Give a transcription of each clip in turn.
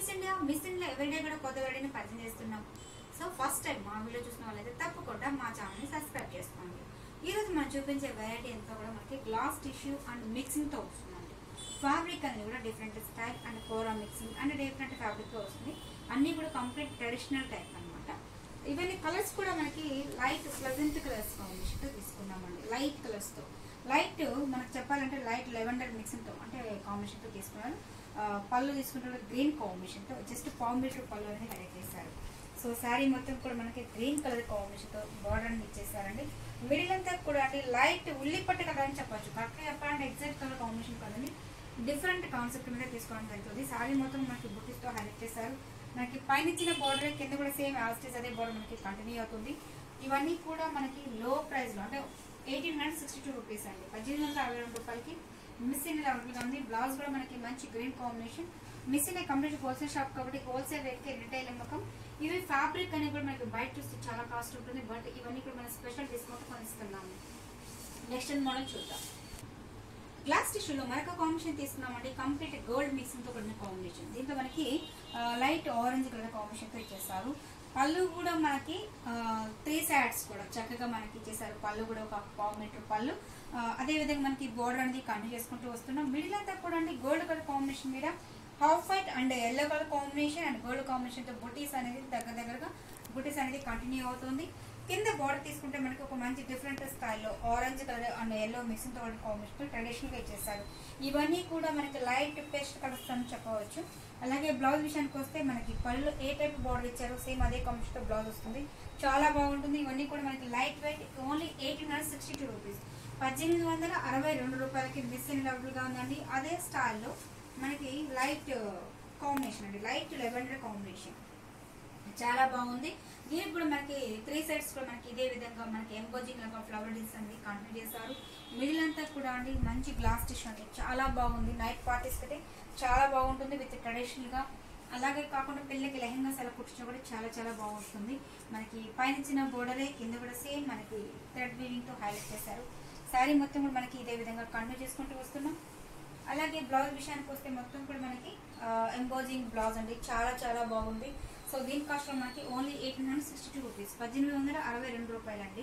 miss India Miss India everyday కూడా కొత్త వెరైటీని పరిచయం చేస్తున్నాం సో ఫస్ట్ టైం మా వీడియో చూసిన వాళ్ళైతే తప్పకుండా మా ఛానల్ని సబ్స్క్రైబ్ చేసుకోండి ఈ రోజు మనం చూపించే వెరైటీ అంతా కూడా మనకి గ్లాస్ టిష్యూ అండ్ మిక్సింగ్ తో వస్తుందండి ఫ్యాబ్రిక్ అనేది కూడా different style and kora mixing and different fabric తో వస్తుంది అన్ని కూడా కంప్లీట్ ట్రెడిషనల్ టైప్ అన్నమాట ఇవన్నీ కలర్స్ కూడా మనకి లైట్ ప్లెజెంట్ కలర్స్ కాంబినేషన్ తో తీసుకున్నామండి లైట్ కలర్స్ తో లైట్ మనకు చెప్పాలంటే లైట్ లెవెండర్ మిక్సింగ్ తో అంటే కాంబినేషన్ తో తీసుకున్నారు ఆ, పళ్ళు తీసుకుంటే గ్రీన్ కాంబినేషన్ తో జస్ట్ పావు మీటర్ పళ్ళు అనేది హైలైట్ చేశారు సో శారీ మొత్తం కూడా మనకి గ్రీన్ కలర్ కాంబినేషన్ తో బార్డర్ అనేది ఇచ్చేసారండి మిడిల్ అంతా కూడా అంటే లైట్ ఉల్లిపట్టు కలర్ అని చెప్పొచ్చు కరెక్ట్గా చెప్పాలంటే ఎగ్జాక్ట్ కలర్ కాంబినేషన్ కదండి డిఫరెంట్ కాన్సెప్ట్ మీద తీసుకోవడం జరుగుతుంది శారీ మొత్తం మనకి బుట్టిస్ తో హైలైట్ చేశారు మనకి పైన ఇచ్చిన బార్డర్ కింద కూడా సేమ్ యాస్టేజ్ అదే బార్డర్ మనకి కంటిన్యూ అవుతుంది ఇవన్నీ కూడా మనకి లో ప్రైస్ లో అంటే eighteen hundred sixty two rupees అండి పద్దెనిమిది వందల అరవై రెండు రూపాయలకి మిస్సింగ్ అవైలబుల్గా ఉంది బ్లౌజ్ కూడా మనకి మంచి green combination missing complete wholesale shop కాబట్టి హోల్సేల్ రేట్కి రిటైల్ అమ్మకం ఇవి ఫ్యాబ్రిక్ అనేది కూడా మనకి బయట చూస్తే చాలా కాస్ట్ ఉంటుంది బట్ ఇవన్నీ కూడా మనం స్పెషల్ డిస్కౌంట్ కొనిస్తున్నాము నెక్స్ట్ మోడల్ చూద్దాం గ్లాస్ టిష్యూలో మరొక కాంబినేషన్ తీసుకున్నామండి కంప్లీట్ గోల్డ్ మిక్సింగ్ తో కూడిన కాంబినేషన్ దీంతో మనకి లైట్ ఆరెంజ్ కలర్ కాంబినేషన్ తో ఇచ్చేసారు పళ్ళు కూడా మనకి త్రీ సైడ్స్ కూడా చక్కగా మనకి ఇచ్చేసారు పళ్ళు కూడా ఒక పావు మీటర్ పళ్ళు ఆ, అదే విధంగా మనకి బోర్డర్ అనేది కంటిన్యూ చేసుకుంటూ వస్తున్నాం మిడిల్ అంతా కూడా అండి గోల్డ్ కలర్ కాంబినేషన్ మీద half white and yellow colour combination and gold combination తో బుటీస్ అనేది దగ్గర దగ్గరగా బుటీస్ అనేది కంటిన్యూ అవుతుంది కింద బార్డర్ తీసుకుంటే మనకి ఒక మంచి డిఫరెంట్ స్టైల్లో orange colour and yellow mixing తో కాంబినేషన్ ట్రెడిషనల్ గా ఇచ్చేసారు ఇవన్నీ కూడా మనకి లైట్ పేస్ట్ కలర్స్ అని చెప్పవచ్చు అలాగే బ్లౌజ్ విషయానికి వస్తే మనకి పళ్ళు ఏ టైప్ బార్డర్ ఇచ్చారో సేమ్ అదే కాంబినేషన్ తో బ్లౌజ్ వస్తుంది చాలా బాగుంటుంది ఇవన్నీ కూడా మనకి light weight only eighteen hundred sixty two rupees పద్దెనిమిది వందల అరవై రెండు రూపాయలకి మిస్ అవైలబుల్ గా ఉందండి అదే స్టైల్లో మనకి లైట్ కాంబినేషన్ అండి లైట్ లెవెండర్ కాంబినేషన్ చాలా బాగుంది దీనికి కూడా మనకి త్రీ సైడ్స్ కూడా మనకి ఇదే విధంగా మనకి ఎంబోజింగ్ లాగా ఫ్లవర్ డిజైన్స్ అనేది కంటిన్యూ చేశారు మిడిల్ అంతా కూడా అండి మంచి గ్లాస్ డిష్ అండి చాలా బాగుంది నైట్ పార్టీస్ అయితే చాలా బాగుంటుంది విత్ ట్రెడిషనల్ గా అలాగే కాకుండా పిల్లలకి లెహంగాస్ అలా కుట్టించిన కూడా చాలా చాలా బాగుంటుంది మనకి పైన చిన్న బోర్డరే కింద కూడా సేమ్ మనకి థ్రెడ్ వీవింగ్ తో హైలైట్ చేశారు శారీ మొత్తం కూడా మనకి ఇదే విధంగా కంటిన్యూ చేసుకుంటూ వస్తున్నాం అలాగే బ్లౌజ్ విషయానికి వస్తే మొత్తం కూడా మనకి ఎంబోజింగ్ బ్లౌజ్ అండి చాలా చాలా బాగుంది సో దీని కాస్ట్ మనకి only eighteen hundred sixty two rupees పద్దెనిమిది వందల అరవై రెండు రూపాయలండి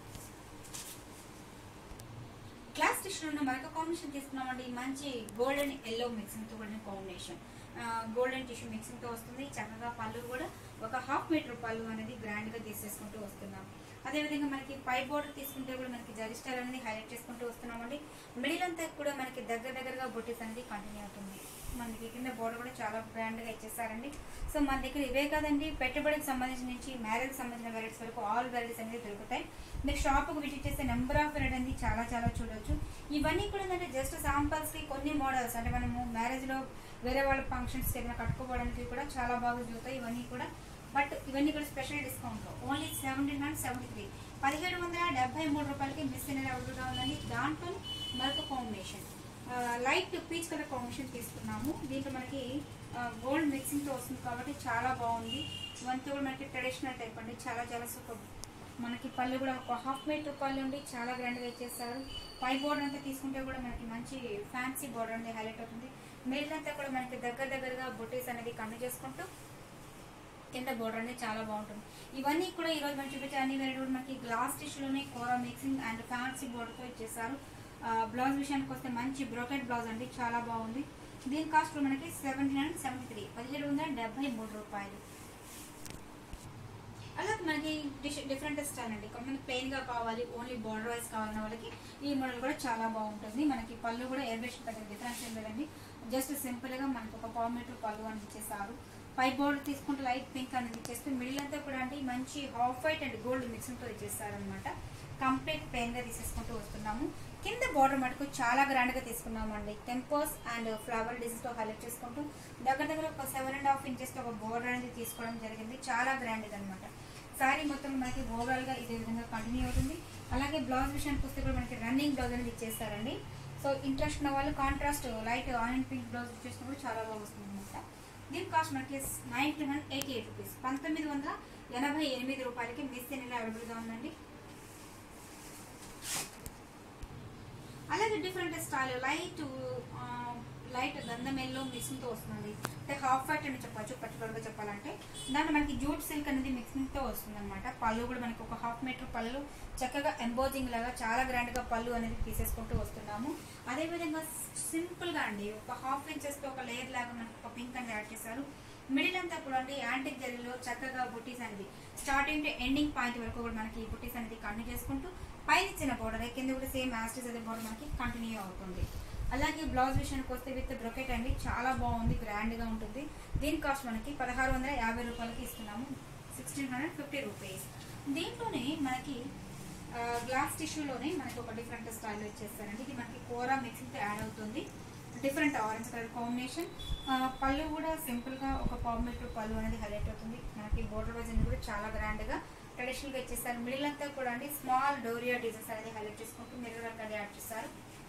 క్లాస్ టిష్యూ ఉన్న మరొక కాంబినేషన్ తీసుకున్నామండి మంచి గోల్డెన్ ఎల్లో మిక్సింగ్ తో కూడిన కాంబినేషన్ గోల్డెన్ టిష్యూ మిక్సింగ్ తో వస్తుంది చక్కగా పళ్ళు కూడా ఒక హాఫ్ మీటర్ పళ్ళు అనేది గ్రాండ్ గా తీసేసుకుంటూ వస్తున్నాం అదేవిధంగా మనకి పై బోర్డర్ తీసుకుంటే కూడా మనకి జరీ స్టైల్ అనేది హైలైట్ చేసుకుంటూ వస్తున్నామండి మిడిల్ అంతా కూడా మనకి దగ్గర దగ్గరగా బొట్టిస్ అనేది కంటిన్యూ అవుతుంది మనకి కింద బోర్డర్ కూడా చాలా గ్రాండ్ గా ఇచ్చేసారండి సో మన దగ్గర ఇవే కాదండి పెట్టుబడికి సంబంధించి నుంచి మ్యారేజ్ సంబంధించిన వెరైటీస్ వరకు ఆల్ వెరైటీస్ అనేది దొరుకుతాయి మీరు షాప్ కు విజిట్ చేస్తే నెంబర్ ఆఫ్ వెరైటీ అనేది చాలా చాలా చూడొచ్చు ఇవన్నీ కూడా ఏంటంటే జస్ట్ సాంపల్స్ కి కొన్ని మోడల్స్ అంటే మనము మ్యారేజ్ లో వేరే వాళ్ళ ఫంక్షన్స్ ఏదైనా కట్టుకోవడానికి కూడా చాలా బాగా చూస్తాయి ఇవన్నీ కూడా బట్ ఇవన్నీ కూడా special discount only seventeen hundred seventy three పదిహేడు వందల డెబ్బై మూడు రూపాయలకి మిస్ అనేది అవైలబుల్గా ఉందండి దాంట్లో మరొక combination light peach colour combination తీసుకున్నాము దీంట్లో మనకి గోల్డ్ మిక్సింగ్ తో వస్తుంది కాబట్టి చాలా బాగుంది ఇవంతా కూడా మనకి ట్రెడిషనల్ టైప్ అండి చాలా చాలా సూపర్ మనకి పళ్ళు కూడా ఒక హాఫ్ మీటర్ పళ్ళు ఉండి చాలా గ్రాండ్ గా ఇచ్చేస్తారు పై బోర్డర్ అంతా తీసుకుంటే కూడా మనకి మంచి ఫ్యాన్సీ బోర్డర్ అనేది హైలైట్ అవుతుంది మిడిల్ అంతా కూడా మనకి దగ్గర దగ్గరగా బొటీస్ అనేది కన్ను చేసుకుంటూ కింద బోర్డర్ అనేది చాలా బాగుంటుంది ఇవన్నీ కూడా ఈ రోజు మనం చూపించే అన్ని వెరైటీ కూడా మనకి గ్లాస్ టిష్యూలోనే kora mixing and fancy border తో ఇచ్చేసారు బ్లౌజ్ విషయానికి వస్తే మంచి బ్రోకెట్ బ్లౌజ్ అండి చాలా బాగుంది దీని కాస్ట్ మనకి సెవెంటీ నైన్ సెవెంటీ త్రీ పదిహేడు వందల డెబ్బై మూడు రూపాయలు అలాగే మనకి డిష్ డిఫరెంట్ స్టైల్ అండి కొంతమంది ప్లెయిన్ గా కావాలి ఓన్లీ బార్డర్ వైజ్ కావాలన్న వాళ్ళకి ఈ మోడల్ కూడా చాలా బాగుంటుంది మనకి పళ్ళు కూడా ఎయిర్బేషన్ పెద్ద డిఫరెన్స్ ఏం లేదండి జస్ట్ సింపుల్ గా మనకి ఒక పావు మీటర్ పళ్ళు అని ఇచ్చేసారు పై బోర్డర్ తీసుకుంటే లైట్ పింక్ అనేది ఇచ్చేస్తే మిడిల్ అంతా కూడా అంటే మంచి half white and gold mixing తో ఇచ్చేస్తారు అనమాట కంప్లీట్ ప్లెయిన్ గా తీసేసుకుంటూ వస్తున్నాము కింద బార్డర్ మటుకు చాలా గ్రాండ్ గా తీసుకున్నామండి టెంపోస్ అండ్ ఫ్లవర్ డిజైన్స్ తో హైలైట్ చేసుకుంటూ దగ్గర దగ్గర ఒక సెవెన్ అండ్ హాఫ్ ఇంచెస్ తో ఒక బోర్డర్ అనేది తీసుకోవడం జరిగింది చాలా గ్రాండ్ అనమాట శారీ మొత్తం మనకి ఓవరాల్ గా ఇదే విధంగా కంటిన్యూ అవుతుంది అలాగే బ్లౌజ్ విషయానికి వస్తే కూడా మనకి రన్నింగ్ బ్లౌజ్ అనేది ఇచ్చేస్తారండి సో ఇంట్రెస్ట్ ఉన్న వాళ్ళు contrast light orange pink blouse ఇచ్చేసినప్పుడు చాలా బాగా వస్తుంది అనమాట దీని కాస్ట్ మనకి nineteen hundred eighty eight rupees పంతొమ్మిది వందల ఎనభై ఎనిమిది రూపాయలకి మిస్ ఎన్ని అవైలబుల్గా ఉందండి అలాగే డిఫరెంట్ స్టైల్ లైట్ లైట్ గంధం ఎల్లో మిక్సింగ్ తో వస్తుంది అంటే హాఫ్ వైట్ అని చెప్పొచ్చు పర్టికులర్ గా చెప్పాలంటే దాంట్లో మనకి జూట్ సిల్క్ అనేది మిక్సింగ్ తో వస్తుంది అనమాట పళ్ళు కూడా మనకి ఒక హాఫ్ మీటర్ పళ్ళు చక్కగా ఎంబోజింగ్ లాగా చాలా గ్రాండ్ గా పళ్ళు అనేది తీసేసుకుంటూ వస్తున్నాము అదే విధంగా సింపుల్ గా అండి ఒక హాఫ్ ఇంచెస్ తో ఒక లేయర్ లాగా మనకి ఒక పింక్ అనేది యాడ్ చేశారు మిడిల్ అంతా కూడా అంటే యాంటిక్ జరీలో చక్కగా బుటీస్ అనేది స్టార్టింగ్ టు ఎండింగ్ పాయింట్ వరకు కూడా మనకి ఈ బుటీస్ అనేది కంటిన్యూ చేసుకుంటూ పైన ఇచ్చిన బోర్డర్ కింద కూడా సేమ్ యాస్టిస్ అదే బోర్డర్ మనకి కంటిన్యూ అవుతుంది అలాగే బ్లౌజ్ విషయానికి వస్తే విత్ బ్రొకెట్ అండి చాలా బాగుంది గ్రాండ్ గా ఉంటుంది దీని కాస్ట్ మనకి పదహారు వందల యాభై రూపాయలకి ఇస్తున్నాము సిక్స్టీన్ హండ్రెడ్ ఫిఫ్టీ రూపీస్ దీంట్లోనే మనకి గ్లాస్ టిష్యూలోనే మనకి ఒక డిఫరెంట్ స్టైల్ వచ్చేస్తారండి ఇది మనకి కోరా మిక్సింగ్తో యాడ్ అవుతుంది డిఫరెంట్ ఆరెంజ్ కలర్ కాంబినేషన్ పళ్ళు కూడా సింపుల్ గా ఒక పావు మీటర్ పళ్ళు అనేది హైలైట్ అవుతుంది మనకి బోర్డర్ వైజ్ అనేది కూడా చాలా గ్రాండ్ గా ట్రెడిషనల్ గా ఇచ్చేస్తారు మిడిల్ అంతా కూడా అండి స్మాల్ డోరియా డిజైన్స్ అనేది హైలైట్ చేసుకుంటూ మిర్రర్ వర్క్ అనేది యాడ్ చేస్తారు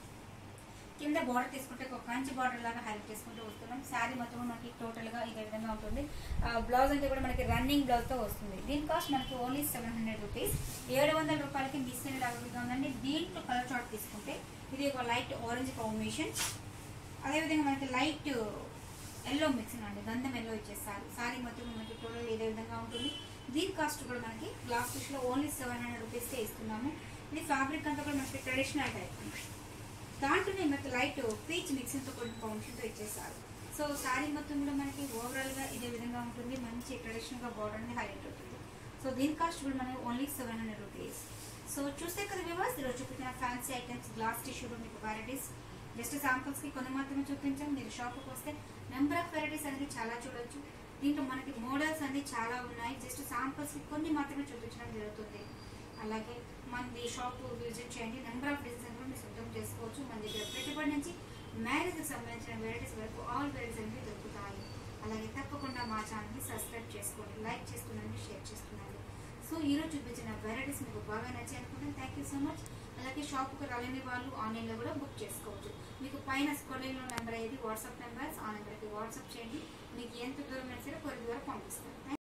కింద బార్డర్ తీసుకుంటే ఒక కంచి బార్డర్ లాగా హైలైట్ చేసుకుంటూ వస్తున్నాం శారీ మొత్తం మనకి టోటల్ గా ఇదే విధంగా ఉంటుంది బ్లౌజ్ అంటే కూడా మనకి రన్నింగ్ బ్లౌజ్ తో వస్తుంది దీని కాస్ట్ మనకి ఓన్లీ సెవెన్ హండ్రెడ్ రూపీస్ ఏడు వందల రూపాయలకి మిస్ అనేది అవైలబుల్గా ఉందండి దీంట్లో కలర్ చార్ట్ తీసుకుంటే ఇది ఒక లైట్ ఆరెంజ్ కాంబినేషన్ అదేవిధంగా మనకి లైట్ ఎల్లో మిక్సింగ్ అండి గంధం ఎల్లో ఇచ్చేస్తారు సారీ మొత్తం మనకి టోటల్ ఇదే విధంగా ఉంటుంది దీని కాస్ట్ కూడా మనకి గ్లాస్ ఫిష్ లో ఓన్లీ సెవెన్ హండ్రెడ్ రూపీస్కే ఇస్తున్నాము ఇది ఫ్యాబ్రిక్ అంతా కూడా మనకి ట్రెడిషనల్ టైప్ దాంట్లోనే మనకి లైట్ పీచ్ మిక్సింగ్ తో కొన్ని కాంబినేషన్ తో ఇచ్చేస్తారు సో సారీ మొత్తం కూడా మనకి ఓవరాల్ గా ఇదే విధంగా ఉంటుంది మంచి ట్రెడిషనల్ గా బార్డర్ అనేది హైలైట్ అవుతుంది సో దీని కాస్ట్ కూడా మనకి only seven hundred rupees so చూస్తే కదా వివాస్ ఈరోజు చూపించిన ఫ్యాన్సీ ఐటమ్స్ గ్లాస్ టిష్యూలో మీకు వెరైటీస్ జస్ట్ శాంపుల్స్ కి కొన్ని మాత్రమే చూపించాం మీరు షాప్కి వస్తే నెంబర్ ఆఫ్ వెరైటీస్ అనేది చాలా చూడొచ్చు దీంట్లో మనకి మోడల్స్ అన్ని చాలా ఉన్నాయి జస్ట్ శాంపుల్స్ కి కొన్ని మాత్రమే చూపించడం జరుగుతుంది అలాగే మనది షాప్ విజిట్ చేయండి నెంబర్ ఆఫ్ డిజైన్స్ కూడా మీరు సిద్ధం చేసుకోవచ్చు మన దగ్గర పెట్టుబడి నుంచి మ్యారేజ్ కి సంబంధించిన వెరైటీస్ వరకు ఆల్ వెరైటీస్ అనేవి దొరుకుతాయి అలాగే తప్పకుండా మా ఛానల్ని సబ్స్క్రైబ్ చేసుకోండి లైక్ చేసుకున్నాను షేర్ చేసుకున్నాను సో ఈరోజు చూపించిన వెరైటీస్ మీకు బాగా నచ్చాయి అనుకుంటాను థ్యాంక్ యూ సో మచ్ అలాగే షాప్కి రాలేని వాళ్ళు ఆన్లైన్లో కూడా బుక్ చేసుకోవచ్చు మీకు పైన స్క్రోలింగ్లో నెంబర్ అయ్యేది వాట్సాప్ నెంబర్స్ ఆ నెంబర్కి వాట్సాప్ చేయండి మీకు ఎంత దూరం అయినా సరే కొరి ద్వారా పంపిస్తాను